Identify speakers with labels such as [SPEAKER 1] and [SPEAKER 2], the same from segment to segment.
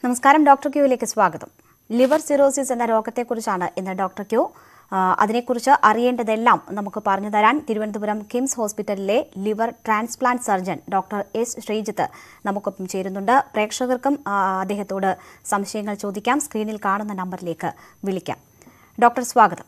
[SPEAKER 1] നമസ്കാരം ഡോക്ടർ ക്യൂവിലേക്ക് സ്വാഗതം liver cirrhosis എന്ന രോഗത്തെക്കുറിച്ചാണ് ഇന്ന് ഡോക്ടർ ക്യൂ ആ, അതിനെക്കുറിച്ച് അറിയേണ്ടതെല്ലാം നമുക്ക് പറഞ്ഞു തരാൻ തിരുവനന്തപുരം കിംസ് ഹോസ്പിറ്റലിലെ liver transplant surgeon doctor S Sreejith നമുക്കൊപ്പം ചേരുന്നുണ്ട് പ്രേക്ഷകർക്കും ആ, അദ്ദേഹത്തോട് സംശയങ്ങൾ ചോദിക്കാം സ്ക്രീനിൽ കാണുന്ന നമ്പറിലേക്ക് വിളിക്കാം ഡോക്ടർ സ്വാഗതം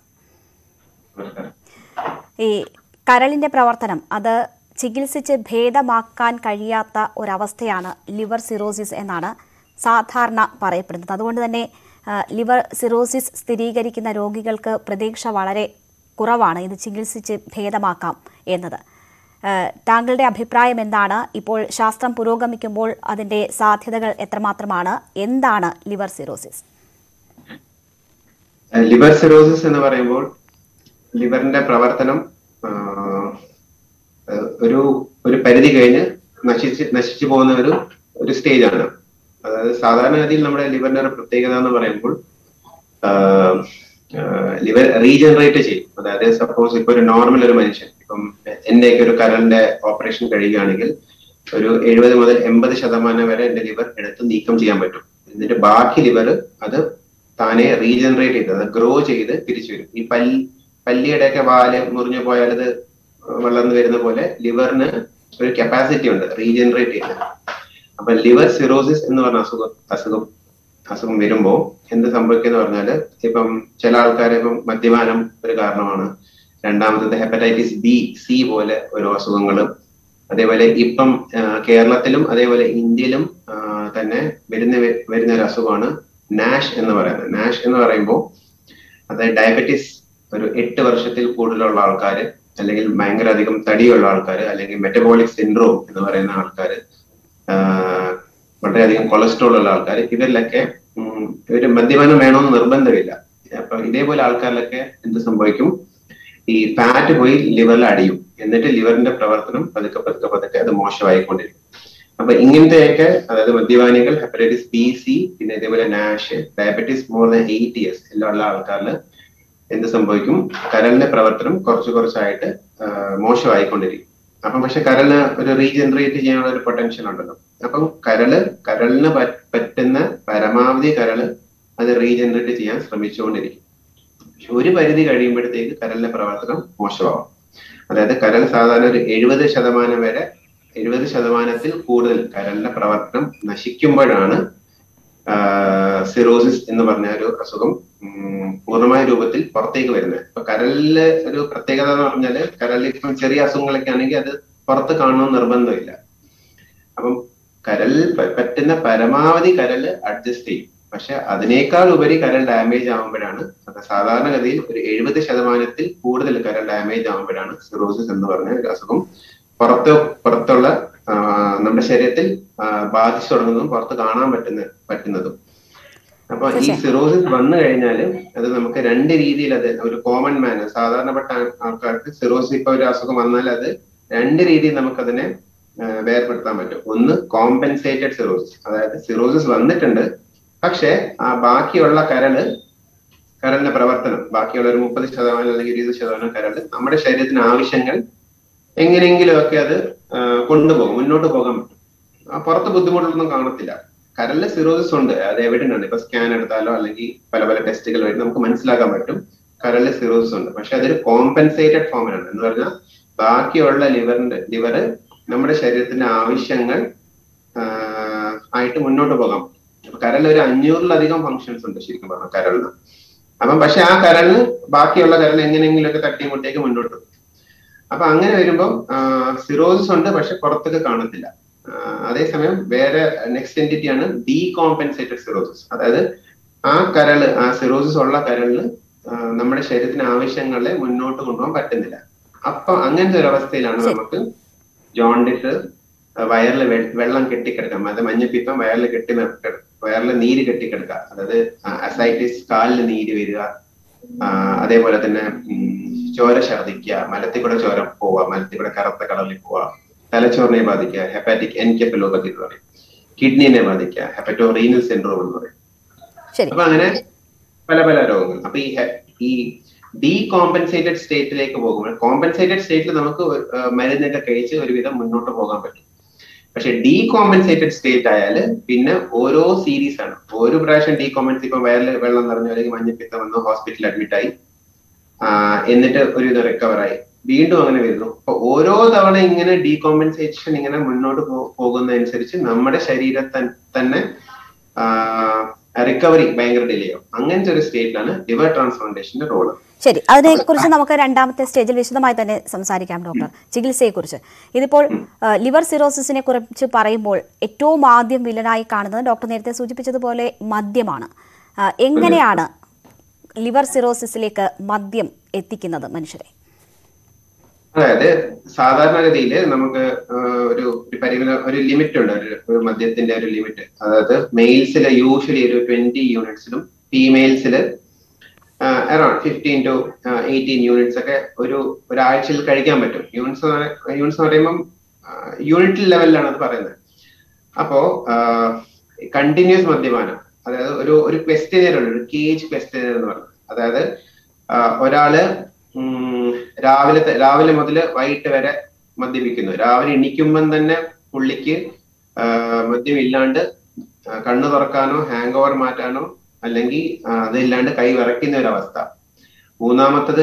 [SPEAKER 1] ഈ കരളിന്റെ പ്രവർത്തനം അത് ചികിത്സിച്ച് ഭേദമാക്കാൻ കഴിയാത്ത ഒരവസ്ഥയാണ് ലിവർ സിറോസിസ് എന്നാണ് സാധാരണ പറയപ്പെടുന്നത് അതുകൊണ്ട് തന്നെ ആ, ലിവർ സിറോസിസ് സ്ഥിരീകരിക്കുന്ന രോഗികൾക്ക് പ്രതീക്ഷ വളരെ കുറവാണ് ഇത് ചികിത്സിച്ച് ഭേദമാക്കാം എന്നത് ആ, താങ്കളുടെ അഭിപ്രായം എന്താണ് ഇപ്പോൾ ശാസ്ത്രം പുരോഗമിക്കുമ്പോൾ അതിന്റെ സാധ്യതകൾ എത്രമാത്രമാണ് എന്താണ് ലിവർ സിറോസിസ്
[SPEAKER 2] ലിവർ സിറോസിസ് എന്ന് പറയുമ്പോൾ ലിവറിന്റെ പ്രവർത്തനം ആ, ഒരു ഒരു പരിധി കഴിഞ്ഞ് നശിച്ച് നശിച്ചു പോകുന്ന ഒരു ഒരു സ്റ്റേജ് ആണ് അതായത് സാധാരണഗതിയിൽ നമ്മുടെ ലിവറിന്റെ ഒരു പ്രത്യേകത എന്ന് പറയുമ്പോൾ ലിവർ റീജനറേറ്റ് ചെയ്യും അതായത് സപ്പോസ് ഇപ്പൊ ഒരു നോർമൽ ഒരു മനുഷ്യൻ ഇപ്പം എന്റെയൊക്കെ ഒരു കരളിന്റെ ഓപ്പറേഷൻ കഴിയുകയാണെങ്കിൽ ഒരു എഴുപത് മുതൽ എൺപത് ശതമാനം വരെ എന്റെ ലിവർ എടുത്ത് നീക്കം ചെയ്യാൻ പറ്റും എന്നിട്ട് ബാക്കി ലിവർ അത് താനെ റീജനറേറ്റ് ചെയ്ത് അത് ഗ്രോ ചെയ്ത് തിരിച്ചു വരും ഈ പല്ലി പല്ലിയുടെയൊക്കെ വാല് മുറിഞ്ഞു പോയാൽ അത് വളർന്നു വരുന്ന പോലെ ലിവറിന് ഒരു കപ്പാസിറ്റി ഉണ്ട് റീജനറേറ്റ് ചെയ്യുന്നത് അപ്പൊ ലിവർ സിറോസിസ് എന്ന് പറഞ്ഞ അസുഖം അസുഖം അസുഖം വരുമ്പോ എന്ത് സംഭവിക്കുന്ന പറഞ്ഞാല് ഇപ്പം ചില ആൾക്കാർ ഇപ്പം മദ്യപാനം ഒരു കാരണമാണ് രണ്ടാമത്തത് ഹെപ്പറ്റൈറ്റിസ് ബി സി പോലെ ഓരോ അസുഖങ്ങളും അതേപോലെ ഇപ്പം ആ, കേരളത്തിലും അതേപോലെ ഇന്ത്യയിലും ആ, തന്നെ വരുന്ന വരുന്ന ഒരു അസുഖമാണ് നാഷ് എന്ന് പറയുന്നത് നാഷ് എന്ന് പറയുമ്പോൾ അതായത് ഡയബറ്റീസ് ഒരു എട്ട് വർഷത്തിൽ കൂടുതലുള്ള ആൾക്കാർ അല്ലെങ്കിൽ ഭയങ്കര അധികം തടിയുള്ള ആൾക്കാർ അല്ലെങ്കിൽ മെറ്റബോളിക് സിൻഡ്രോം എന്ന് പറയുന്ന ആൾക്കാർ വളരെയധികം കൊളസ്ട്രോൾ ഉള്ള ആൾക്കാർ ഇവരിലൊക്കെ ഉം, ഇവര് മദ്യപാനം വേണമെന്ന് നിർബന്ധമില്ല അപ്പൊ ഇതേപോലെ ആൾക്കാരിലൊക്കെ എന്ത് സംഭവിക്കും ഈ ഫാറ്റ് പോയി ലിവറിൽ അടിയും എന്നിട്ട് ലിവറിന്റെ പ്രവർത്തനം പതുക്കെ പതുക്കെ പതുക്കെ അത് മോശമായിക്കൊണ്ടിരിക്കും അപ്പൊ ഇങ്ങനത്തെയൊക്കെ അതായത് മദ്യപാനികൾ ഹെപ്പറ്റൈറ്റിസ് ബി സി പിന്നെ ഇതേപോലെ NASH diabetes more than eight years എല്ലാം ഉള്ള ആൾക്കാരിൽ എന്ത് സംഭവിക്കും കരളിന്റെ പ്രവർത്തനം കുറച്ച് കുറച്ചായിട്ട് ആ, മോശമായിക്കൊണ്ടിരിക്കും അപ്പം പക്ഷെ കരളിന് ഒരു റീജനറേറ്റ് ചെയ്യാനുള്ള ഒരു പൊട്ടൻഷ്യൽ ഉണ്ടല്ലോ അപ്പം കരള് കരളിന് പറ്റ് പറ്റുന്ന പരമാവധി കരള് അത് റീജനറേറ്റ് ചെയ്യാൻ ശ്രമിച്ചുകൊണ്ടിരിക്കും പക്ഷെ ഒരു പരിധി കഴിയുമ്പോഴത്തേക്ക് കരളിന്റെ പ്രവർത്തനം മോശമാവും അതായത് കരൾ സാധാരണ ഒരു എഴുപത് ശതമാനം വരെ എഴുപത് ശതമാനത്തിൽ കൂടുതൽ കരളിന്റെ പ്രവർത്തനം നശിക്കുമ്പോഴാണ് സിറോസിസ് എന്ന് പറഞ്ഞ ഒരു അസുഖം ഉം, പൂർണ്ണമായ രൂപത്തിൽ പുറത്തേക്ക് വരുന്നത് ഇപ്പൊ കരളില് ഒരു പ്രത്യേകത എന്ന് പറഞ്ഞാല് കരളിൽ ഇപ്പം ചെറിയ അസുഖങ്ങളൊക്കെ ആണെങ്കിൽ അത് പുറത്ത് കാണണമെന്ന് നിർബന്ധമില്ല അപ്പം കരൾ പ- പറ്റുന്ന പരമാവധി കരള് അഡ്ജസ്റ്റ് ചെയ്യും പക്ഷെ അതിനേക്കാൾ ഉപരി കരൾ ഡാമേജ് ആകുമ്പോഴാണ് അത് സാധാരണഗതിയിൽ ഒരു എഴുപത് ശതമാനത്തിൽ കൂടുതൽ കരൾ ഡാമേജ് ആകുമ്പോഴാണ് സിറോസിസ് എന്ന് പറഞ്ഞ ഒരു അസുഖം പുറത്ത് പുറത്തുള്ള ആ, നമ്മുടെ ശരീരത്തിൽ ആ, ബാധിച്ചു തുടങ്ങുന്നതും പുറത്ത് കാണാൻ പറ്റുന്ന പറ്റുന്നതും അപ്പൊ ഈ
[SPEAKER 1] തീർച്ചയായും.
[SPEAKER 2] സിറോസിസ് വന്നു കഴിഞ്ഞാൽ അത് നമുക്ക് രണ്ട് രീതിയിൽ അത് ഒരു കോമൺ മാൻ സാധാരണപ്പെട്ട ആ- ആൾക്കാർക്ക് സിറോസിസ് ഇപ്പൊ ഒരു അസുഖം വന്നാൽ അത് രണ്ട് രീതിയിൽ നമുക്കതിനെ ആ, വേർപെടുത്താൻ പറ്റും ഒന്ന് കോമ്പൻസേറ്റഡ് സിറോസിസ് അതായത് സിറോസിസ് വന്നിട്ടുണ്ട് പക്ഷെ ആ ബാക്കിയുള്ള കരള് കരളിന്റെ പ്രവർത്തനം ബാക്കിയുള്ള ഒരു മുപ്പത് ശതമാനം അല്ലെങ്കിൽ ഇരുപത് ശതമാനം കരള് നമ്മുടെ ശരീരത്തിന് ആവശ്യങ്ങൾ എങ്ങനെയെങ്കിലുമൊക്കെ അത് ആ, കൊണ്ടുപോകും മുന്നോട്ട് പോകാൻ പറ്റും ആ പുറത്ത് ബുദ്ധിമുട്ടൊന്നും കാണത്തില്ല കരളില് സിറോസിസ് ഉണ്ട് അത് എവിഡന്റ് ആണ് ഇപ്പൊ സ്കാൻ എടുത്താലോ അല്ലെങ്കിൽ പല പല ടെസ്റ്റുകൾ വഴി നമുക്ക് മനസ്സിലാക്കാൻ പറ്റും കരളില് സിറോസിസ് ഉണ്ട് പക്ഷെ അതൊരു കോമ്പൻസേറ്റഡ് ഫോമിലാണ് എന്ന് പറഞ്ഞാൽ ബാക്കിയുള്ള ലിവറിന്റെ ലിവറ് നമ്മുടെ ശരീരത്തിന്റെ ആവശ്യങ്ങൾ ആ, ആയിട്ട് മുന്നോട്ട് പോകാം അപ്പൊ കരളിൽ ഒരു അഞ്ഞൂറിലധികം ഫങ്ഷൻസ് ഉണ്ട് ശരിക്കും പറഞ്ഞാൽ കരളിന് അപ്പം പക്ഷെ ആ കരളിന് ബാക്കിയുള്ള കരൾ എങ്ങനെയെങ്കിലുമൊക്കെ തട്ടിമുട്ടേക്ക് മുന്നോട്ട് പോകും അപ്പൊ അങ്ങനെ വരുമ്പം സിറോസിസ് ഉണ്ട് പക്ഷെ പുറത്തൊക്കെ കാണത്തില്ല ആ, അതേസമയം വേറെ നെക്സ്റ്റ് എൻറ്റിറ്റി ആണ് ഡീകോമ്പൻസേറ്റഡ് സിറോസിസ് അതായത് ആ കരള് ആ സിറോസിസ് ഉള്ള കരളിന് ആ, നമ്മുടെ ശരീരത്തിന് ആവശ്യങ്ങളെ മുന്നോട്ട് കൊണ്ടുപോകാൻ പറ്റുന്നില്ല അപ്പൊ അങ്ങനത്തെ ഒരു അവസ്ഥയിലാണ്
[SPEAKER 1] ശരി.
[SPEAKER 2] നമുക്ക് ജോണ്ടിസ് വയറിൽ വെള്ളം കെട്ടിക്കിടക്കാം അത് മഞ്ഞപ്പിത്തം വയറിൽ കെട്ടി നിർ- വയറിൽ നീര് കെട്ടിക്കിടക്കുക അതായത് അസൈറ്റിസ് കാലിൽ നീര് വരിക ആ, അതേപോലെ തന്നെ ഉം, ചോര ഛർദിക്കുക മലത്തിൽ കൂടെ ചോര പോവുക മലത്തിൽ കൂടെ കറുത്ത കളറിൽ പോവുക തലച്ചോറിനെ ബാധിക്കുക ഹെപ്പാറ്റിക് എൻകെപ്പലോപ്പതി എന്ന് പറയും കിഡ്നിനെ ബാധിക്കുക ഹെപ്പറ്റോ റീനൽ സിൻഡ്രോം എന്ന് പറയും
[SPEAKER 1] ശരി
[SPEAKER 2] അപ്പൊ അങ്ങനെ പല പല രോഗങ്ങൾ അപ്പൊ ഈ ഹെ- ഈ ഡീകോമ്പൻസേറ്റഡ് സ്റ്റേറ്റിലേക്ക് പോകുമ്പോൾ കോമ്പൻസേറ്റഡ് സ്റ്റേറ്റിൽ നമുക്ക് ഒരു, ആ, മരുന്നൊക്കെ കഴിച്ച് ഒരുവിധം മുന്നോട്ട് പോകാൻ പറ്റും പക്ഷെ ഡീകോമ്പൻസേറ്റഡ് സ്റ്റേറ്റ് ആയാൽ പിന്നെ ഓരോ സീരീസ് ആണ് ഒരു പ്രാവശ്യം ഡീകോമ്പൻസ് ഇപ്പൊ വയറിൽ വെള്ളം നിറഞ്ഞു അല്ലെങ്കിൽ മഞ്ഞപ്പിത്തം വന്നു ഹോസ്പിറ്റലിൽ അഡ്മിറ്റ് ആയി എന്നിട്ട് ഒരു ഇത് റിക്കവർ ആയി വീണ്ടും അങ്ങനെ വരുന്നു അപ്പൊ ഓരോ തവണ ഇങ്ങനെ ഡീകോമ്പൻസേഷൻ ഇങ്ങനെ മുന്നോട്ട് പോകുന്നതനുസരിച്ച് നമ്മുടെ ശരീരത്തിൽ തന്നെ റിക്കവറി ഭയങ്കര ഡിലേ ആവും അങ്ങനത്തെ ഒരു സ്റ്റേറ്റിലാണ് ലിവർ ട്രാൻസ്പ്ലാന്റേഷന്റെ റോള്
[SPEAKER 1] ശരി അതിനെക്കുറിച്ച് നമുക്ക് രണ്ടാമത്തെ സ്റ്റേജിൽ വിശദമായി തന്നെ സംസാരിക്കാം ഡോക്ടർ ചികിത്സയെക്കുറിച്ച് ഇതിപ്പോൾ ലിവർ സിറോസിസിനെ കുറിച്ച് പറയുമ്പോൾ ഏറ്റവും ആദ്യം വില്ലനായി കാണുന്നത് ഡോക്ടർ നേരത്തെ സൂചിപ്പിച്ചതുപോലെ മദ്യമാണ് എങ്ങനെയാണ് ലിവർ സിറോസിസിലേക്ക് മദ്യം എത്തിക്കുന്നത് മനുഷ്യരെ
[SPEAKER 2] അതായത് സാധാരണഗതിയിൽ നമുക്ക് ഒരു ഒരു പരിമിത ഒരു ലിമിറ്റ് ഉണ്ട് ഒരു മദ്യത്തിന്റെ ഒരു ലിമിറ്റ് അതായത് മെയിൽസിൽ യൂഷ്വലി ഒരു ട്വന്റി യൂണിറ്റ്സിലും ഫീമെയിൽസിൽ around fifteen to eighteen units ഒക്കെ ഒരു ഒരാഴ്ചയിൽ കഴിക്കാൻ പറ്റും യൂണിറ്റ്സ് യൂണിറ്റ്സ് എന്ന് പറയുമ്പം യൂണിറ്റ് ലെവലിലാണ് അത് പറയുന്നത് അപ്പോ കണ്ടിന്യൂസ് മദ്യപാനം അതായത് ഒരു ഒരു ക്വസ്റ്റ്യനർ ഉണ്ട് ഒരു കേജ് ക്വസ്റ്റ്യനർ എന്ന് പറയുന്നത് അതായത് ഒരാള് രാവിലെ രാവിലെ മുതൽ വൈകിട്ട് വരെ മദ്യപിക്കുന്നു രാവിലെ എണീക്കുമ്പം തന്നെ പുള്ളിക്ക് മദ്യം ഇല്ലാണ്ട് കണ്ണു തുറക്കാനോ ഹാങ് ഓവർ മാറ്റാനോ അല്ലെങ്കിൽ അതില്ലാണ്ട് കൈ വിറയ്ക്കുന്ന ഒരു അവസ്ഥ മൂന്നാമത്തത്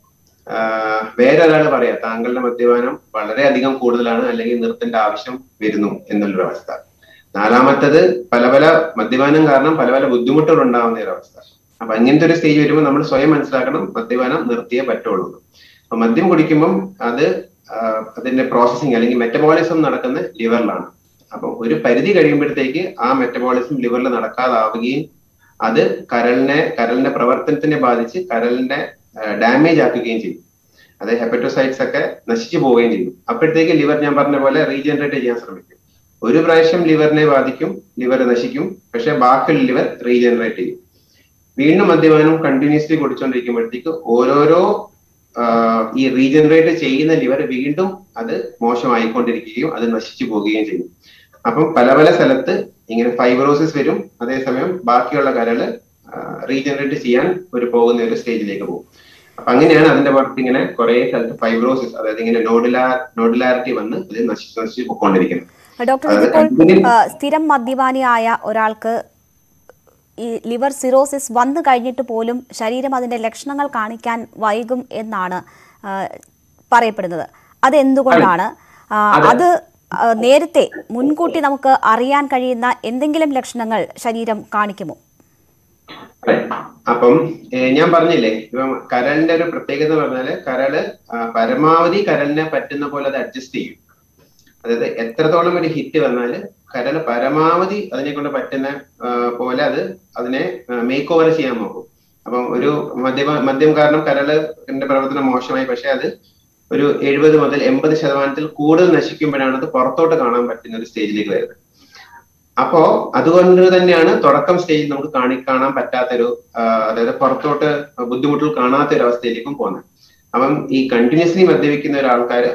[SPEAKER 2] വേറെ ഒരാൾ പറയാ താങ്കളുടെ മദ്യപാനം വളരെയധികം കൂടുതലാണ് അല്ലെങ്കിൽ നിർത്തേണ്ട ആവശ്യം വരുന്നു എന്നുള്ളൊരു അവസ്ഥ നാലാമത്തത് പല പല മദ്യപാനം കാരണം പല പല ബുദ്ധിമുട്ടുകൾ ഉണ്ടാവുന്ന ഒരു അവസ്ഥ അപ്പൊ അങ്ങനത്തെ ഒരു സ്റ്റേജ് വരുമ്പോൾ നമ്മൾ സ്വയം മനസ്സിലാക്കണം മദ്യപാനം നിർത്തിയേ പറ്റുള്ളൂ അപ്പൊ മദ്യം കുടിക്കുമ്പം അത് അതിന്റെ പ്രോസസ്സിങ് അല്ലെങ്കിൽ മെറ്റബോളിസം നടക്കുന്ന ലിവറിലാണ് അപ്പം ഒരു പരിധി കഴിയുമ്പോഴത്തേക്ക് ആ മെറ്റബോളിസം ലിവറിൽ നടക്കാതാവുകയും അത് കരളിനെ കരളിന്റെ പ്രവർത്തനത്തിനെ ബാധിച്ച് കരളിന്റെ ഡാമേജ് ആക്കുകയും ചെയ്യും അത് ഹെപ്പറ്റോസൈറ്റ്സ് ഒക്കെ നശിച്ചു പോവുകയും ചെയ്യും അപ്പോഴത്തേക്ക് ലിവർ ഞാൻ പറഞ്ഞ പോലെ റീജനറേറ്റ് ചെയ്യാൻ ശ്രമിക്കും ഒരു പ്രാവശ്യം ലിവറിനെ ബാധിക്കും ലിവർ നശിക്കും പക്ഷെ ബാക്കിയുള്ള ലിവർ റീജനറേറ്റ് ചെയ്യും വീണ്ടും മദ്യപാനം കണ്ടിന്യൂസ്ലി കുടിച്ചുകൊണ്ടിരിക്കുമ്പോഴത്തേക്ക് ഓരോരോ ഈ റീജനറേറ്റ് ചെയ്യുന്ന ലിവർ വീണ്ടും അത് മോശമായിക്കൊണ്ടിരിക്കുകയും അത് നശിച്ചു പോവുകയും ചെയ്യും അപ്പം പല പല സ്ഥലത്ത് ഇങ്ങനെ ഫൈബ്രോസിസ് വരും അതേസമയം ബാക്കിയുള്ള കരള് റീജനറേറ്റ് ചെയ്യാൻ ഒരു പോകുന്ന ഒരു സ്റ്റേജിലേക്ക് പോകും അപ്പൊ അങ്ങനെയാണ് അതിന്റെ പുറത്ത് ഇങ്ങനെ കുറെ സ്ഥലത്ത് ഫൈബ്രോസിസ് അതായത് ഇങ്ങനെ നോഡുലാർ നോഡുലാരിറ്റി വന്ന് ഇത് നശിച്ച് നശിച്ച് പോയിക്കൊണ്ടിരിക്കുന്നത്
[SPEAKER 1] ഡോക്ടർ ഇതിപ്പോൾ സ്ഥിരം മദ്യപാനിയായ ഒരാൾക്ക് ഈ ലിവർ സിറോസിസ് വന്നു കഴിഞ്ഞിട്ട് പോലും ശരീരം അതിന്റെ ലക്ഷണങ്ങൾ കാണിക്കാൻ വൈകും എന്നാണ് പറയപ്പെടുന്നത് അതെന്തുകൊണ്ടാണ് അത് നേരത്തെ മുൻകൂട്ടി നമുക്ക് അറിയാൻ കഴിയുന്ന എന്തെങ്കിലും ലക്ഷണങ്ങൾ ശരീരം കാണിക്കുമോ
[SPEAKER 2] അപ്പം ഞാൻ പറഞ്ഞില്ലേ ഇപ്പം കരളിന്റെ ഒരു പ്രത്യേകത പറഞ്ഞാല് കരള് പരമാവധി കരളിനെ പറ്റുന്ന പോലെ അത് അഡ്ജസ്റ്റ് ചെയ്യും അതായത് എത്രത്തോളം ഒരു ഹിറ്റ് വന്നാല് കരള് പരമാവധി അതിനെ കൊണ്ട് പറ്റുന്ന പോലെ അത് അതിനെ മേക്ക് ഓവർ ചെയ്യാൻ നോക്കും അപ്പം ഒരു മദ്യം മദ്യം കാരണം കരളിന്റെ പ്രവർത്തനം മോശമായി പക്ഷെ അത് ഒരു എഴുപത് മുതൽ എൺപത് ശതമാനത്തിൽ കൂടുതൽ നശിക്കുമ്പോഴാണ് അത് പുറത്തോട്ട് കാണാൻ പറ്റുന്ന ഒരു സ്റ്റേജിലേക്ക് വരുന്നത് അപ്പോ അതുകൊണ്ട് തന്നെയാണ് തുടക്കം സ്റ്റേജിൽ നമുക്ക് കാണി കാണാൻ പറ്റാത്തൊരു അതായത് പുറത്തോട്ട് ബുദ്ധിമുട്ടുകൾ കാണാത്ത ഒരു അവസ്ഥയിലേക്കും പോകുന്നത് അപ്പം ഈ കണ്ടിന്യൂസ്ലി മദ്യപിക്കുന്ന ഒരാൾക്കാര്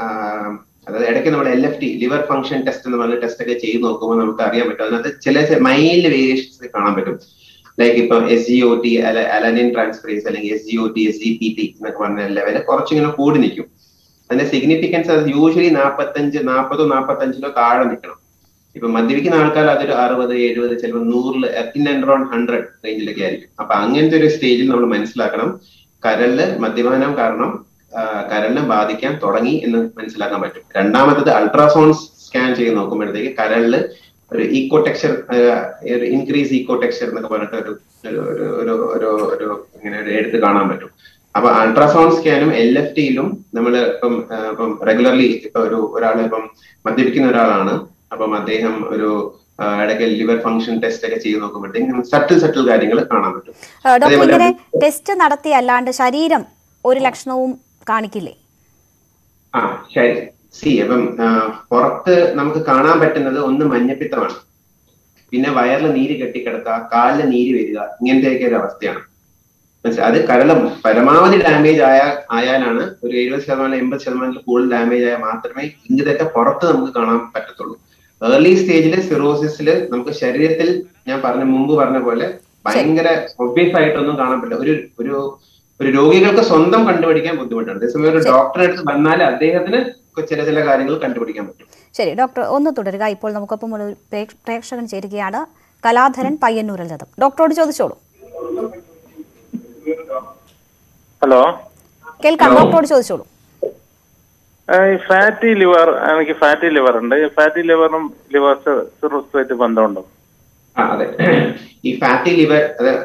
[SPEAKER 2] അതായത് ഇടയ്ക്ക് നമ്മൾ L F T liver function test എന്ന് പറഞ്ഞ ടെസ്റ്റ് ഒക്കെ ചെയ്ത് നോക്കുമ്പോൾ നമുക്ക് അറിയാൻ പറ്റും അതിനകത്ത് ചില മൈൽഡ് വേരിയേഷൻസ് കാണാൻ പറ്റും ലൈക്ക് ഇപ്പം S G O T alanine transferase അല്ലെങ്കിൽ S G O T S G P T എന്നൊക്കെ പറഞ്ഞ ലെവല് കുറച്ചിങ്ങനെ കൂടി നിൽക്കും അതിന്റെ സിഗ്നിഫിക്കൻസ് അത് യൂഷ്വലി നാൽപ്പത്തഞ്ച് നാൽപ്പതോ നാൽപ്പത്തഞ്ചിലോ താഴെ നിൽക്കണം ഇപ്പൊ മദ്യപിക്കുന്ന ആൾക്കാർ അതൊരു അറുപത് എഴുപത് ചിലപ്പോൾ നൂറിൽ ഇൻ ആൻഡ് അറൌണ്ട് ഹൺഡ്രഡ് റേഞ്ചിലൊക്കെ ആയിരിക്കും അപ്പൊ അങ്ങനത്തെ ഒരു സ്റ്റേജിൽ നമ്മൾ മനസ്സിലാക്കണം കരളില് മദ്യപാനം കാരണം കരളിനെ ബാധിക്കാൻ തുടങ്ങി എന്ന് മനസ്സിലാക്കാൻ പറ്റും രണ്ടാമത്തത് അൾട്രാസൗണ്ട് സ്കാൻ ചെയ്ത് നോക്കുമ്പോഴത്തേക്ക് കരളില് ഒരു ഈക്കോ ടെക്സ്ചർ ഒരു ഇൻക്രീസ് ഈക്കോ ടെക്സ്ചർ എന്നൊക്കെ പറഞ്ഞിട്ട് ഒരു ഒരു ഒരു ഒരു ഒരു ഇങ്ങനെ ഒരു എടുത്ത് കാണാൻ പറ്റും അപ്പൊ അൾട്രാസൗണ്ട് സ്കാനും എൽ എഫ് ടിയിലും നമ്മൾ ഇപ്പം ഇപ്പം റെഗുലർലി ഇപ്പൊ ഒരു ഒരാൾ ഇപ്പം മദ്യപിക്കുന്ന ഒരാളാണ് അപ്പം അദ്ദേഹം ഒരു ഇടയ്ക്ക് ലിവർ ഫംഗ്ഷൻ ടെസ്റ്റ് ഒക്കെ ചെയ്ത് നോക്കുമ്പോഴത്തേക്കും സട്ടിൽ സട്ടിൽ കാര്യങ്ങൾ കാണാൻ പറ്റും
[SPEAKER 1] ഡോക്ടർ ഇങ്ങനെ ടെസ്റ്റ് നടത്തി അല്ലാണ്ട് ശരീരം ഒരു ലക്ഷണവും കാണിക്കില്ലേ
[SPEAKER 2] ആ ശരി സി അപ്പം പുറത്ത് നമുക്ക് കാണാൻ പറ്റുന്നത് ഒന്ന് മഞ്ഞപ്പിത്തമാണ് പിന്നെ വയറിൽ നീര് കെട്ടിക്കിടക്കുക കാലില് നീര് വരിക ഇങ്ങനത്തെയൊക്കെ ഒരു അവസ്ഥയാണ് അത് കരളം പരമാവധി ഡാമേജ് ആയ ആയാലാണ് ഒരു എഴുപത് ശതമാനം എൺപത് ശതമാനത്തിൽ കൂടുതൽ ഡാമേജ് ആയാൽ മാത്രമേ ഇങ്ങനത്തെ പുറത്ത് നമുക്ക് കാണാൻ പറ്റത്തുള്ളൂ ഏർലി സ്റ്റേജിൽ സിറോസിസിൽ നമുക്ക് ശരീരത്തിൽ ഞാൻ പറഞ്ഞ മുമ്പ് പറഞ്ഞ പോലെ ഭയങ്കര ഒബ്വിയസ് ആയിട്ടൊന്നും കാണാൻ പറ്റില്ല ഒരു ഒരു ഒരു രോഗികൾക്ക് സ്വന്തം കണ്ടുപിടിക്കാൻ ബുദ്ധിമുട്ടാണ് അതേസമയം ഒരു ഡോക്ടറെ അടുത്ത് വന്നാൽ അദ്ദേഹത്തിന് ചില ചില കാര്യങ്ങൾ കണ്ടുപിടിക്കാൻ പറ്റും
[SPEAKER 1] ശരി ഡോക്ടർ ഒന്ന് തുടരുക ഇപ്പോൾ നമുക്കൊപ്പം ഒരു പ്രേക്ഷ- പ്രേക്ഷകൻ ചേരുകയാണ് കലാധരൻ പയ്യന്നൂരിൽ നിന്നും ഡോക്ടറോട് ചോദിച്ചോളൂ
[SPEAKER 3] ഹലോ
[SPEAKER 1] കേൾക്കാം ഡോക്ടറോട് ചോദിച്ചോളൂ
[SPEAKER 3] ഫാറ്റി ലിവർ എനിക്ക് ഫാറ്റി ലിവർ ഉണ്ട് ഫാറ്റി ലിവറും ലിവർ സിറോസുമായിട്ട് ബന്ധമുണ്ടോ
[SPEAKER 2] ആ, അതെ ഈ ഫാറ്റി ലിവർ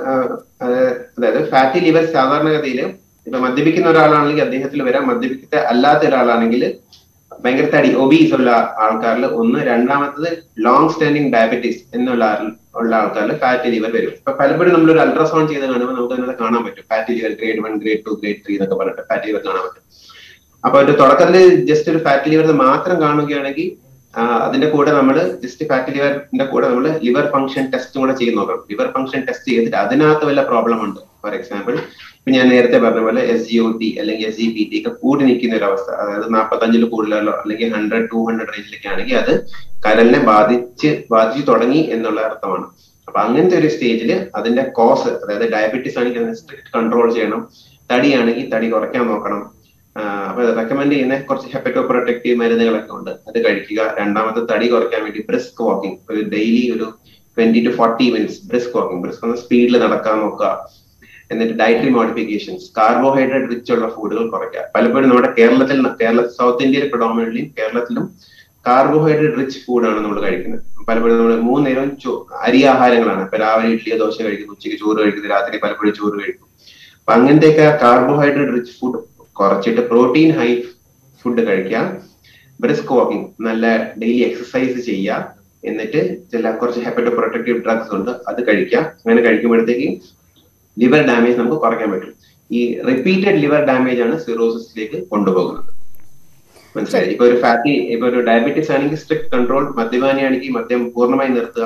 [SPEAKER 2] അതായത് ഫാറ്റി ലിവർ സാധാരണഗതിയിൽ ഇപ്പൊ മദ്യപിക്കുന്ന ഒരാളാണെങ്കിൽ അദ്ദേഹത്തിൽ വരാം മദ്യപിക്കാത്ത അല്ലാത്ത ഒരാളാണെങ്കിൽ ഭയങ്കര തടി ഒബീസ് ഉള്ള ആൾക്കാരിൽ ഒന്ന് രണ്ടാമത്തത് ലോങ് സ്റ്റാൻഡിങ് ഡയബറ്റീസ് എന്നുള്ള ആൾ- ഉള്ള ആൾക്കാരിൽ ഫാറ്റി ലിവർ വരും ഇപ്പൊ പലപ്പോഴും നമ്മൾ ഒരു അൾട്രാസൗണ്ട് ചെയ്ത് കാണുമ്പോൾ നമുക്ക് അതിനകത്ത് കാണാൻ പറ്റും fatty liver grade one grade two grade three എന്നൊക്കെ പറഞ്ഞിട്ട് ഫാറ്റി ലിവർ കാണാൻ പറ്റും അപ്പൊ ഒരു തുടക്കത്തിൽ ജസ്റ്റ് ഒരു ഫാറ്റി ലിവർ മാത്രം കാണുകയാണെങ്കിൽ ആ, അതിന്റെ കൂടെ നമ്മൾ ജസ്റ്റ് ഫാറ്റി ലിവറിന്റെ കൂടെ നമ്മൾ ലിവർ ഫംഗ്ഷൻ ടെസ്റ്റും കൂടെ ചെയ്ത് നോക്കണം ലിവർ ഫംഗ്ഷൻ ടെസ്റ്റ് ചെയ്തിട്ട് അതിനകത്ത് വല്ല പ്രോബ്ലം ഉണ്ട് ഫോർ എക്സാമ്പിൾ ഇപ്പൊ ഞാൻ നേരത്തെ പറഞ്ഞ പോലെ എസ് ജി ഒ ടി അല്ലെങ്കിൽ എസ് ജി പി ടി ഒക്കെ കൂടി നിൽക്കുന്ന ഒരു അവസ്ഥ അതായത് നാൽപ്പത്തഞ്ചിൽ കൂടുതലോ അല്ലെങ്കിൽ ഹൺഡ്രഡ് ടു ഹൺഡ്രഡ് റേഞ്ചിലൊക്കെ ആണെങ്കിൽ അത് കരലിനെ ബാധിച്ച് ബാധിച്ചു തുടങ്ങി എന്നുള്ള അർത്ഥമാണ് അപ്പൊ അങ്ങനത്തെ ഒരു സ്റ്റേജിൽ അതിന്റെ കോസ് അതായത് ഡയബറ്റീസ് ആണെങ്കിൽ അതിനെ സ്ട്രിക്റ്റ് കൺട്രോൾ ചെയ്യണം തടിയാണെങ്കിൽ തടി കുറയ്ക്കാൻ നോക്കണം ആഹ് അപ്പൊ റെക്കമെൻഡ് ചെയ്യുന്ന കുറച്ച് ഹെപ്പറ്റോ പ്രൊട്ടക്റ്റീവ് മരുന്നുകളൊക്കെ ഉണ്ട് അത് കഴിക്കുക രണ്ടാമത്തെ തടി കുറയ്ക്കാൻ വേണ്ടി ബ്രിസ്ക് വാക്കിംഗ് ഒരു ഡെയിലി ഒരു twenty to forty minutes brisk walking brisk ഒന്ന് സ്പീഡിൽ നടക്കാൻ നോക്കുക എന്നിട്ട് ഡയറ്ററി മോഡിഫിക്കേഷൻസ് കാർബോഹൈഡ്രേറ്റ് റിച്ച് ഉള്ള ഫുഡുകൾ കുറയ്ക്കുക പലപ്പോഴും നമ്മുടെ കേരളത്തിൽ കേരള സൗത്ത് ഇന്ത്യയിൽ പ്രൊഡോമിനറ്റ്ലി കേരളത്തിലും കാർബോഹൈഡ്രേറ്റ് റിച്ച് ഫുഡാണ് നമ്മൾ കഴിക്കുന്നത് പലപ്പോഴും നമ്മൾ മൂന്ന് നേരം ചോ അരി ആഹാരങ്ങളാണ് ഇപ്പൊ രാവിലെ ഇഡ്ഡലിയോ ദോശ കഴിക്കുന്നു ഉച്ചയ്ക്ക് ചോറ് കഴിക്കുന്നു രാത്രി പലപ്പോഴും ചോറ് കഴിക്കും അപ്പൊ അങ്ങനത്തെയൊക്കെ കാർബോഹൈഡ്രേറ്റ് റിച്ച് ഫുഡ് കുറച്ചിട്ട് പ്രോട്ടീൻ ഹൈ ഫുഡ് കഴിക്കുക ബ്രിസ്ക് വാക്കിംഗ് നല്ല ഡെയിലി എക്സസൈസ് ചെയ്യുക എന്നിട്ട് ചില കുറച്ച് ഹെപ്പറ്റോ പ്രൊട്ടക്റ്റീവ് ഡ്രഗ്സ് ഉണ്ട് അത് കഴിക്കുക അങ്ങനെ കഴിക്കുമ്പോഴത്തേക്ക് ലിവർ ഡാമേജ് നമുക്ക് കുറയ്ക്കാൻ പറ്റും ഈ റിപ്പീറ്റഡ് ലിവർ ഡാമേജ് ആണ് സിറോസിസിലേക്ക് കൊണ്ടുപോകുന്നത് മനസ്സിലായി ഇപ്പൊ ഒരു ഫാറ്റി ഇപ്പൊ ഒരു ഡയബറ്റീസ് ആണെങ്കിൽ സ്ട്രിക്ട് കൺട്രോൾ മദ്യപാനിയാണെങ്കിൽ മദ്യം പൂർണ്ണമായി നിർത്തുക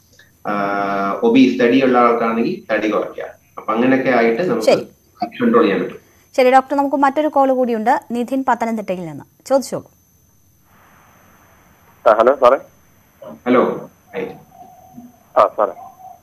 [SPEAKER 2] ഒബീസ് തടിയുള്ള ആൾക്കാണെങ്കിൽ തടി കുറയ്ക്കുക അപ്പൊ അങ്ങനെയൊക്കെ ആയിട്ട് നമുക്ക്
[SPEAKER 1] ശരി.
[SPEAKER 2] കൺട്രോൾ ചെയ്യാൻ പറ്റും
[SPEAKER 1] ശരി ഡോക്ടർ നമുക്ക് മറ്റൊരു കോൾ കൂടിയുണ്ട് നിധിൻ പത്തനംതിട്ടയിൽ നിന്ന് ചോദിച്ചോളൂ
[SPEAKER 3] ആ ഹലോ സാറേ
[SPEAKER 2] ഹലോ
[SPEAKER 3] ആ സാറേ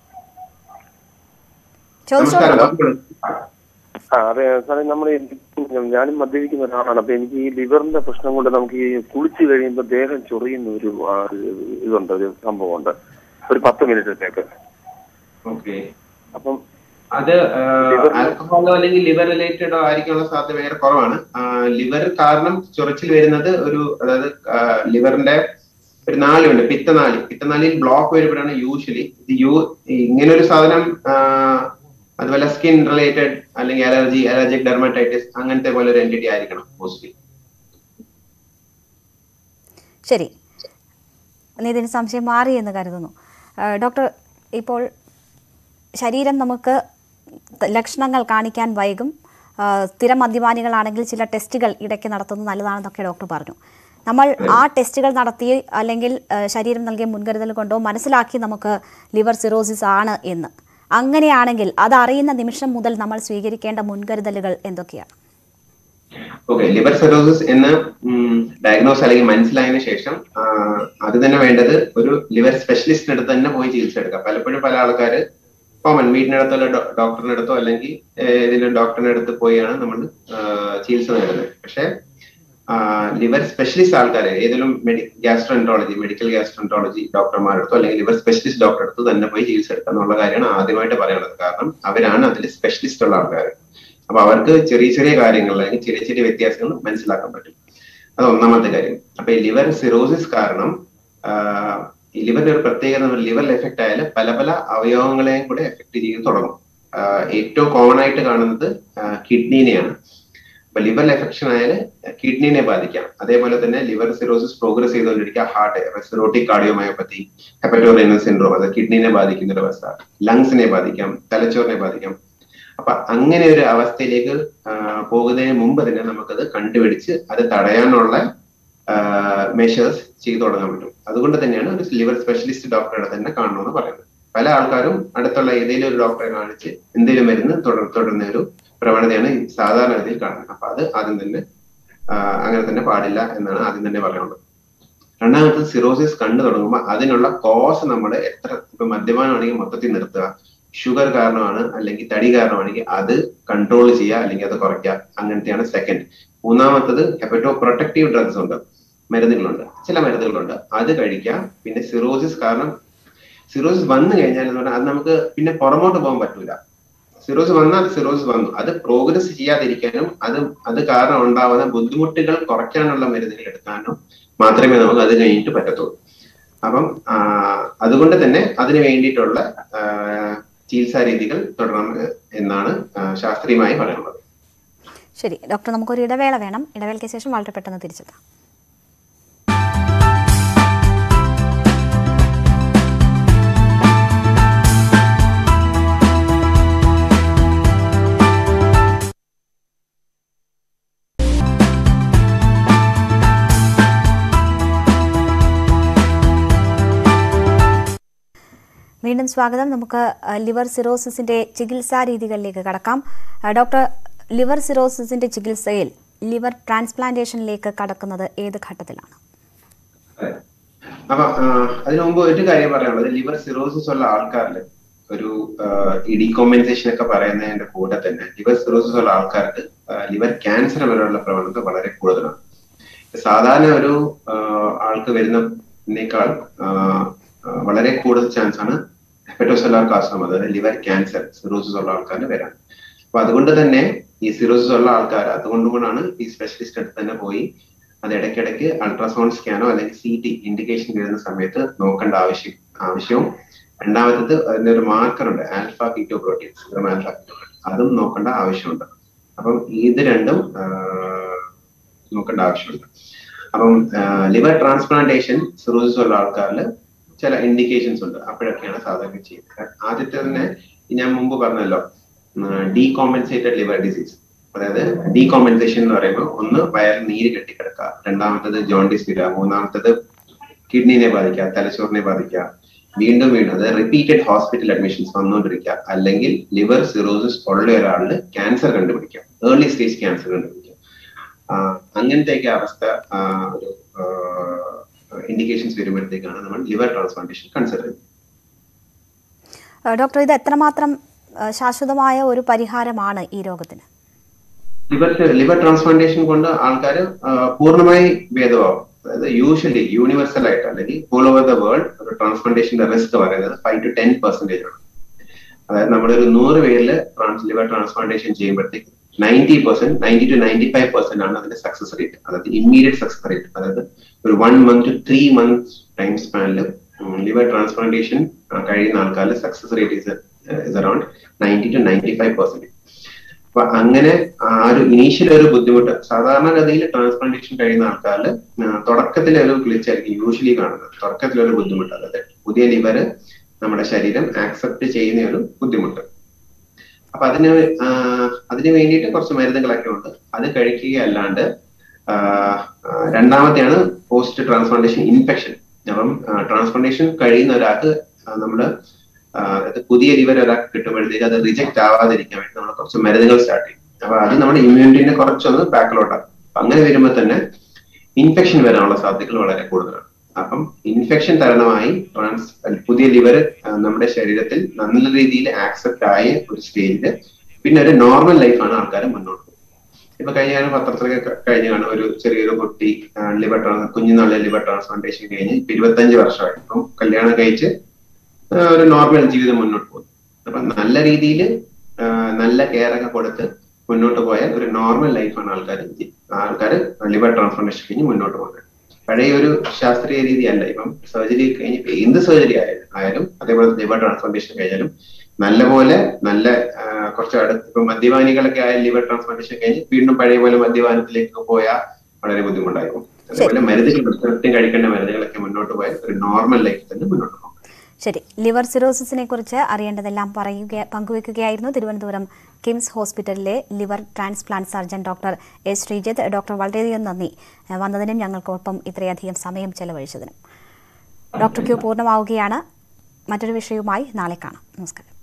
[SPEAKER 1] ചോദിച്ചോളൂ
[SPEAKER 2] നമസ്കാരം ഡോക്ടർ.
[SPEAKER 3] ആ അതെ സാറേ നമ്മൾ ഞാനും മദ്യപിക്കുന്ന ഒരാളാണ് അപ്പൊ എനിക്ക് ഈ ലിവറിന്റെ പ്രശ്നം കൊണ്ട് നമുക്ക് ഈ കുളിച്ചു കഴിയുമ്പോൾ ദേഹം ചൊറിയുന്ന ഒരു ആ, ഒരു ഇതുണ്ട് ഒരു സംഭവമുണ്ട് ഒരു പത്ത് മിനിറ്റത്തേക്ക്
[SPEAKER 2] ഓക്കെ
[SPEAKER 3] അപ്പം
[SPEAKER 2] അത് ആൽക്കഹോളോ അല്ലെങ്കിൽ ലിവർ റിലേറ്റഡോ ആയിരിക്കാനുള്ള സാധ്യത ഭയങ്കര കുറവാണ് ലിവർ കാരണം ചൊറിച്ചിൽ വരുന്നത് ഒരു അതായത് ലിവറിന്റെ ഒരു നാളിയുണ്ട് പിത്തനാളി പിത്തനാളിയിൽ ബ്ലോക്ക് വരുമ്പോഴാണ് യൂഷ്വലി ഇത് യു ഇങ്ങനെ ഒരു സാധനം ആ, അതുപോലെ സ്കിൻ റിലേറ്റഡ് അല്ലെങ്കിൽ അലർജി അലർജിക് ഡെർമറ്റൈറ്റിസ് അങ്ങനത്തെ പോലെ ഒരു എൻറ്റിറ്റി ആയിരിക്കണം മോസ്റ്റ്ലി
[SPEAKER 1] ശരി നിതിന് സംശയം മാറി എന്ന് കരുതുന്നു ആ, ഡോക്ടർ ഇപ്പോൾ ശരീരം നമുക്ക് ത- ലക്ഷണങ്ങൾ കാണിക്കാൻ വൈകും ആ, സ്ഥിരം മദ്യപാനികളാണെങ്കിൽ ചില ടെസ്റ്റുകൾ ഇടയ്ക്ക് നടത്തുന്നത് നല്ലതാണെന്നൊക്കെ ഡോക്ടർ പറഞ്ഞു നമ്മൾ ആ ടെസ്റ്റുകൾ നടത്തി അല്ലെങ്കിൽ ആ, ശരീരം നൽകിയ മുൻകരുതൽ കൊണ്ടോ മനസ്സിലാക്കി നമുക്ക് ലിവർ സിറോസിസ് ആണ് എന്ന് അങ്ങനെയാണെങ്കിൽ അത് അറിയുന്ന നിമിഷം മുതൽ നമ്മൾ സ്വീകരിക്കേണ്ട മുൻകരുതലുകൾ എന്തൊക്കെയാണ്
[SPEAKER 2] ഓക്കെ ലിവർ സിറോസിസ് എന്ന് ഡയഗ്നോസ് അല്ലെങ്കിൽ മനസ്സിലായതിനു ശേഷം ആ, അത് തന്നെ വേണ്ടത് ഒരു ലിവർ സ്പെഷ്യലിസ്റ്റിന് അടുത്ത് തന്നെ പോയി ചികിത്സ എടുക്കാം പലപ്പോഴും പല ആൾക്കാർ കോമൺ വീടിനടുത്തുള്ള ഡോക്ടറിന്റെ അടുത്തോ അല്ലെങ്കിൽ ഏതെങ്കിലും ഡോക്ടറിന്റെ അടുത്ത് പോയാണ് നമ്മൾ ചികിത്സ നേടുന്നത് പക്ഷെ ലിവർ സ്പെഷ്യലിസ്റ്റ് ആൾക്കാർ ഏതെങ്കിലും മെഡി ഗ്യാസ്ട്രോൻട്രോളജി മെഡിക്കൽ ഗ്യാസ്ട്രോൻട്രോളജി ഡോക്ടർമാരുടെ അടുത്തോ അല്ലെങ്കിൽ ലിവർ സ്പെഷ്യലിസ്റ്റ് ഡോക്ടറെ അടുത്ത് തന്നെ പോയി ചികിത്സ എടുക്കുക എന്നുള്ള കാര്യമാണ് ആദ്യമായിട്ട് പറയുന്നത് കാരണം അവരാണ് അതിൽ സ്പെഷ്യലിസ്റ്റ് ഉള്ള ആൾക്കാർ അപ്പൊ അവർക്ക് ചെറിയ ചെറിയ കാര്യങ്ങൾ അല്ലെങ്കിൽ ചെറിയ ചെറിയ വ്യത്യാസങ്ങൾ മനസ്സിലാക്കാൻ പറ്റും അത് ഒന്നാമത്തെ കാര്യം അപ്പൊ ഈ ലിവർ സിറോസിസ് കാരണം ആഹ്, ഈ ലിവറിന്റെ ഒരു പ്രത്യേകത ലിവറിൽ എഫക്ട് ആയാൽ പല പല അവയവങ്ങളെയും കൂടെ എഫക്ട് ചെയ്ത് തുടങ്ങും ആഹ്, ഏറ്റവും കോമൺ ആയിട്ട് കാണുന്നത് കിഡ്നീനെയാണ് അപ്പൊ ലിവർ എഫക്ഷൻ ആയാൽ കിഡ്നീനെ ബാധിക്കാം അതേപോലെ തന്നെ ലിവർ സിറോസിസ് പ്രോഗ്രസ് ചെയ്തുകൊണ്ടിരിക്കുക ഹാർട്ട് റെസ്പിറോട്ടിക് കാർഡിയോമയോപ്പതി ഹെപ്പറ്റോറൈനൽ സിൻഡ്രോം അത് കിഡ്നീനെ ബാധിക്കുന്ന ഒരു അവസ്ഥ ലങ്സിനെ ബാധിക്കാം തലച്ചോറിനെ ബാധിക്കാം അപ്പൊ അങ്ങനെ ഒരു അവസ്ഥയിലേക്ക് ആ, പോകുന്നതിന് മുമ്പ് തന്നെ നമുക്കത് കണ്ടുപിടിച്ച് അത് തടയാനുള്ള മെഷേഴ്സ് ചെയ്തു തുടങ്ങാൻ പറ്റും അതുകൊണ്ട് തന്നെയാണ് ഒരു ലിവർ സ്പെഷ്യലിസ്റ്റ് ഡോക്ടറെ തന്നെ കാണണമെന്ന് പറയുന്നത് പല ആൾക്കാരും അടുത്തുള്ള ഏതെങ്കിലും ഒരു ഡോക്ടറെ കാണിച്ച് എന്തെങ്കിലും മരുന്ന് തുടർ തുടരുന്ന ഒരു പ്രവണതയാണ് ഈ സാധാരണ ഗതിയിൽ കാണുന്നത് അപ്പൊ അത് ആദ്യം തന്നെ ആ, അങ്ങനെ തന്നെ പാടില്ല എന്നാണ് ആദ്യം തന്നെ പറയാനുള്ളത് രണ്ടാമത്തത് സിറോസിസ് കണ്ടു തുടങ്ങുമ്പോൾ അതിനുള്ള കോസ് നമ്മൾ എത്ര ഇപ്പൊ മദ്യപാനമാണെങ്കിൽ മൊത്തത്തിൽ നിർത്തുക ഷുഗർ കാരണമാണ് അല്ലെങ്കിൽ തടി കാരണമാണെങ്കിൽ അത് കൺട്രോൾ ചെയ്യുക അല്ലെങ്കിൽ അത് കുറയ്ക്കുക അങ്ങനത്തെയാണ് സെക്കൻഡ് മൂന്നാമത്തത് ഹെപ്പറ്റോ പ്രൊട്ടക്റ്റീവ് ഡ്രഗ്സ് ഉണ്ട് മരുന്നുകളുണ്ട് ചില മരുന്നുകളുണ്ട് അത് കഴിക്കാം പിന്നെ സിറോസിസ് കാരണം സിറോസിസ് വന്നു കഴിഞ്ഞാൽ എന്ന് പറഞ്ഞാൽ അത് നമുക്ക് പിന്നെ പുറമോട്ട് പോകാൻ പറ്റൂല സിറോസ് വന്നാൽ സിറോസ് വന്നു അത് പ്രോഗ്രസ് ചെയ്യാതിരിക്കാനും അത് അത് കാരണം ഉണ്ടാവുന്ന ബുദ്ധിമുട്ടുകൾ കുറയ്ക്കാനുള്ള മരുന്നുകൾ എടുക്കാനും മാത്രമേ നമുക്ക് അത് കഴിഞ്ഞിട്ട് പറ്റത്തുള്ളൂ അപ്പം ആ, അതുകൊണ്ട് തന്നെ അതിന് വേണ്ടിയിട്ടുള്ള ആ, ചികിത്സാ രീതികൾ തുടരണം എന്നാണ് ആ, ശാസ്ത്രീയമായി പറയുന്നത്
[SPEAKER 1] ശരി ഡോക്ടർ നമുക്കൊരു ഇടവേള വേണം ഇടവേളയ്ക്ക് ശേഷം വളരെ പെട്ടെന്ന് തിരിച്ചെത്താം വീണ്ടും സ്വാഗതം നമുക്ക് അഹ്, ലിവർ സിറോസിസിന്റെ ചികിത്സാ രീതികളിലേക്ക് കടക്കാം അഹ്, ഡോക്ടർ ലിവർ സിറോസിസിന്റെ ചികിത്സയിൽ ലിവർ ട്രാൻസ്പ്ലാന്റേഷനിലേക്ക് കടക്കുന്നത് ഏത് ഘട്ടത്തിലാണ്
[SPEAKER 2] അതെ. അപ്പൊ ആ, അതിനു മുമ്പ് ഒരു കാര്യം പറയാനുള്ളത് ലിവർ സിറോസിസ് ഉള്ള ആൾക്കാരിൽ ഒരു ആ, ഈ ഡീകോമ്പൻസേഷൻ ഒക്കെ പറയുന്നതിന്റെ കൂടെ തന്നെ ലിവർ സിറോസിസ് ഉള്ള ആൾക്കാർക്ക് ലിവർ ക്യാൻസർ വരെയുള്ള പ്രവണത വളരെ കൂടുതലാണ് സാധാരണ ഒരു ആ, ആൾക്ക് വരുന്നതിനേക്കാൾ ആ, ആ, വളരെ കൂടുതൽ ചാൻസ് ആണ് ഹെപ്പറ്റോസെല്ലാർ കാർസിനോമ അതായത് ലിവർ ക്യാൻസർ സിറോസിസ് ഉള്ള ആൾക്കാരിന് വരാൻ അപ്പൊ അതുകൊണ്ട് തന്നെ ഈ സിറോസിസ് ഉള്ള ആൾക്കാർ അതുകൊണ്ടുകൊണ്ടാണ് ഈ സ്പെഷ്യലിസ്റ്റ് അടുത്ത് തന്നെ പോയി അത് ഇടയ്ക്കിടയ്ക്ക് അൾട്രാസൗണ്ട് സ്കാനോ അല്ലെങ്കിൽ സി ടി ഇൻഡിക്കേഷൻ വരുന്ന സമയത്ത് നോക്കേണ്ട ആവശ്യം ആവശ്യവും രണ്ടാമത്തത് അതിന്റെ ഒരു മാർക്കർ ഉണ്ട് alpha keto protein serum alpha keto അതും നോക്കേണ്ട ആവശ്യമുണ്ട് അപ്പം ഇത് രണ്ടും ആ, നോക്കേണ്ട ആവശ്യമുണ്ട് അപ്പം ലിവർ ട്രാൻസ്പ്ലാന്റേഷൻ സിറോസിസ് ഉള്ള ആൾക്കാരിൽ ചില ഇൻഡിക്കേഷൻസ് ഉണ്ട് അപ്പോഴൊക്കെയാണ് സാധാരണ ചെയ്യുന്നത് ആദ്യത്തെ തന്നെ ഞാൻ മുമ്പ് പറഞ്ഞല്ലോ ഡീകോമ്പൻസേറ്റഡ് ലിവർ ഡിസീസ് അതായത് ഡീകോമ്പൻസേഷൻ എന്ന് പറയുമ്പോൾ ഒന്ന് വയറിൽ നീര് കെട്ടിക്കിടക്കുക രണ്ടാമത്തത് ജോണ്ടിസ് വരിക മൂന്നാമത്തത് കിഡ്നിനെ ബാധിക്കുക തലച്ചോറിനെ ബാധിക്കുക വീണ്ടും വീണ്ടും അതായത് റിപ്പീറ്റഡ് ഹോസ്പിറ്റൽ അഡ്മിഷൻസ് വന്നുകൊണ്ടിരിക്കുക അല്ലെങ്കിൽ ലിവർ സിറോസിസ് ഉള്ള ഒരാളിൽ ക്യാൻസർ കണ്ടുപിടിക്കാം ഏർലി സ്റ്റേജ് ക്യാൻസർ കണ്ടുപിടിക്കാം ആഹ് അങ്ങനത്തെയൊക്കെ അവസ്ഥ ആഹ് ഒരു ഇൻഡിക്കേഷൻസ് വരുമ്പോഴത്തേക്കാണ് നമ്മൾ ലിവർ ട്രാൻസ്പ്ലാന്റേഷൻ കൺസിഡർ ചെയ്യുന്നത്
[SPEAKER 1] അഹ്, ഡോക്ടർ ഇത് എത്രമാത്രം അഹ്, ശാശ്വതമായ ഒരു പരിഹാരമാണ് ഈ രോഗത്തിന്
[SPEAKER 2] ലിവർ ലിവർ ട്രാൻസ്പ്ലാന്റേഷൻ കൊണ്ട് ആൾക്കാർ പൂർണ്ണമായി ഭേദമാവും അതായത് യൂഷ്വലി യൂണിവേഴ്സൽ ആയിട്ട് അല്ലെങ്കിൽ ഓൾ ഓവർ ദ വേൾഡ് ഒരു ട്രാൻസ്പ്ലാന്റേഷന്റെ റിസ്ക് പറയുന്നത് ഫൈവ് ടു ടെൻ പെർസെന്റേജ് ആണ് അതായത് നമ്മളൊരു നൂറ് പേരിൽ ട്രാൻസ് ലിവർ ട്രാൻസ്പ്ലാന്റേഷൻ ചെയ്യുമ്പോഴത്തേക്ക് ninety percent ninety to ninety five percent ആണ് അതിന്റെ സക്സസ് റേറ്റ് അതായത് ഇമ്മീഡിയറ്റ് സക്സസ് റേറ്റ് അതായത് ഒരു one month to three months time സ്പാനിൽ ലിവർ ട്രാൻസ്പ്ലാന്റേഷൻ കഴിയുന്ന ആൾക്കാരിൽ success rate is is around ninety to ninety five percent അപ്പൊ അങ്ങനെ ആ ഒരു ഇനീഷ്യൽ ഒരു ബുദ്ധിമുട്ട് സാധാരണഗതിയിൽ ട്രാൻസ്പ്ലാന്റേഷൻ കഴിയുന്ന ആൾക്കാരിൽ തുടക്കത്തിൽ ഒരു ഗ്ലിച്ച് ആയിരിക്കും യൂഷ്വലി കാണുന്നത് തുടക്കത്തിൽ ഒരു ബുദ്ധിമുട്ട് അതായത് പുതിയ ലിവർ നമ്മുടെ ശരീരം ആക്സെപ്റ്റ് ചെയ്യുന്ന ഒരു ബുദ്ധിമുട്ട് അപ്പൊ അതിന് ആ, അതിന് വേണ്ടിയിട്ട് കുറച്ച് മരുന്നുകളൊക്കെ ഉണ്ട് അത് കഴിക്കുകയല്ലാണ്ട് ആ, ആ, രണ്ടാമത്തെയാണ് പോസ്റ്റ് ട്രാൻസ്പ്ലാന്റേഷൻ ഇൻഫെക്ഷൻ അപ്പം ട്രാൻസ്പ്ലാന്റേഷൻ കഴിയുന്ന ഒരാൾക്ക് ആ, നമ്മള് ആ, അതായത് പുതിയ ലിവർ ഒരാൾക്ക് കിട്ടുമ്പോഴത്തേക്ക് അത് റിജക്ട് ആവാതിരിക്കാൻ വേണ്ടി നമ്മൾ കുറച്ച് മരുന്നുകൾ സ്റ്റാർട്ട് ചെയ്യും അപ്പൊ അത് നമ്മുടെ ഇമ്മ്യൂണിറ്റിനെ കുറച്ചൊന്ന് ബാക്കിലോട്ടാക്കും അപ്പൊ അങ്ങനെ വരുമ്പോൾ തന്നെ ഇൻഫെക്ഷൻ വരാനുള്ള സാധ്യതകൾ വളരെ കൂടുതലാണ് അപ്പം ഇൻഫെക്ഷൻ തരണമായി ട്രാൻസ് പുതിയ ലിവർ നമ്മുടെ ശരീരത്തിൽ നല്ല രീതിയിൽ ആക്സെപ്റ്റ് ആയ ഒരു സ്റ്റേജില് പിന്നെ ഒരു നോർമൽ ലൈഫാണ് ആൾക്കാർ മുന്നോട്ട് പോകുന്നത് ഇപ്പൊ കഴിഞ്ഞ കാലം പത്രത്തിലൊക്കെ ക- കഴിഞ്ഞ കാണും ഒരു ചെറിയൊരു കുട്ടി ലിവർ ട്രാൻസ് കുഞ്ഞുനാളിലെ ലിവർ ട്രാൻസ്പ്ലാന്റേഷൻ കഴിഞ്ഞ് ഇപ്പൊ ഇരുപത്തഞ്ച് വർഷമായി ഇപ്പം കല്യാണം കഴിച്ച് ആ, ഒരു നോർമൽ ജീവിതം മുന്നോട്ട് പോകും അപ്പൊ നല്ല രീതിയിൽ നല്ല കെയർ ഒക്കെ കൊടുത്ത് മുന്നോട്ട് പോയാൽ ഒരു നോർമൽ ലൈഫാണ് ആൾക്കാർ ആൾക്കാർ ലിവർ ട്രാൻസ്പ്ലാന്റേഷൻ കഴിഞ്ഞ് മുന്നോട്ട് പോകുന്നത് പഴയ ഒരു ശാസ്ത്രീയ രീതി അല്ല ഇപ്പം സർജറി കഴിഞ്ഞ് ഇപ്പൊ എന്ത് സർജറി ആയാലും ആയാലും അതേപോലെ ലിവർ ട്രാൻസ്പ്ലാന്റേഷൻ കഴിഞ്ഞാലും നല്ലപോലെ നല്ല ആ, കുറച്ച് അടുത്ത് ഇപ്പൊ മദ്യപാനികളൊക്കെ ആയ ലിവർ ട്രാൻസ്പ്ലാന്റേഷൻ കഴിഞ്ഞ് വീണ്ടും പഴയ പോലെ മദ്യപാനത്തിലേക്ക് പോയാൽ വളരെ ബുദ്ധിമുട്ടായിരിക്കും അതുപോലെ മരുന്നുകൾ കൃത്യം കഴിക്കേണ്ട മരുന്നുകളൊക്കെ മുന്നോട്ട് പോയാൽ ഒരു നോർമൽ ലൈഫ് തന്നെ മുന്നോട്ട് പോകും
[SPEAKER 1] ശരി ലിവർ സിറോസിസിനെ കുറിച്ച് അറിയേണ്ടതെല്ലാം പറയുക പങ്കുവെക്കുകയായിരുന്നു തിരുവനന്തപുരം കിംസ് ഹോസ്പിറ്റലിലെ liver transplant surgeon doctor S Sreejith doctor വളരെയധികം നന്ദി ഏഹ് വന്നതിനും ഞങ്ങൾക്കൊപ്പം ഇത്രയധികം സമയം ചെലവഴിച്ചതിനും ഡോക്ടർ ക്യൂ പൂർണ്ണമാവുകയാണ് മറ്റൊരു വിഷയവുമായി നാളെ കാണാം നമസ്കാരം